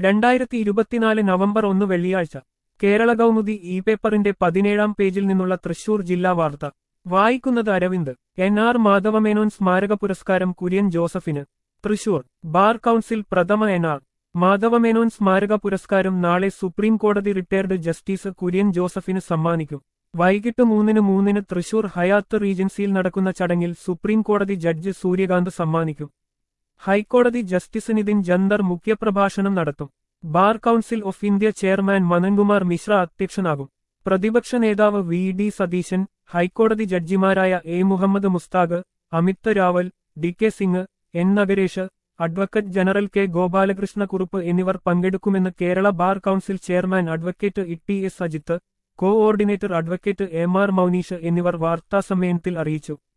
രണ്ടായിരത്തി ഇരുപത്തിനാല് നവംബർ ഒന്ന് വെള്ളിയാഴ്ച കേരള കൗമുദി ഇ പേപ്പറിന്റെ പതിനേഴാം പേജിൽ നിന്നുള്ള തൃശൂർ ജില്ലാ വാർത്ത വായിക്കുന്നത് അരവിന്ദ് എൻ ആർ മാധവമേനോൻ സ്മാരക പുരസ്കാരം കുര്യൻ ജോസഫിന് തൃശൂർ ബാർ കൗൺസിൽ പ്രഥമ എൻ ആർ മാധവമേനോൻ സ്മാരക പുരസ്കാരം നാളെ സുപ്രീം കോടതി റിട്ടയർഡ് ജസ്റ്റിസ് കുര്യൻ ജോസഫിന് സമ്മാനിക്കും വൈകിട്ട് മൂന്നിന് മൂന്നിന് തൃശൂർ ഹയാത്ത് റീജൻസിയിൽ നടക്കുന്ന ചടങ്ങിൽ സുപ്രീം കോടതി ജഡ്ജ് സൂര്യകാന്ത് സമ്മാനിക്കും ഹൈക്കോടതി ജസ്റ്റിസ് നിതിൻ ജന്തർ മുഖ്യപ്രഭാഷണം നടത്തും bar council of India chairman Manankumar Mishra അധ്യക്ഷനാകും പ്രതിപക്ഷ നേതാവ് വി ഡി സതീശൻ ഹൈക്കോടതി ജഡ്ജിമാരായ A Muhammad Mushtaq Amit Rawal D K Singh N Nagaresh advocate general K Gopalakrishna Kurup എന്നിവർ പങ്കെടുക്കുമെന്ന് Kerala bar council chairman advocate E S Ajith coordinator advocate M R Mounish എന്നിവർ വാർത്താസമ്മേളനത്തിൽ അറിയിച്ചു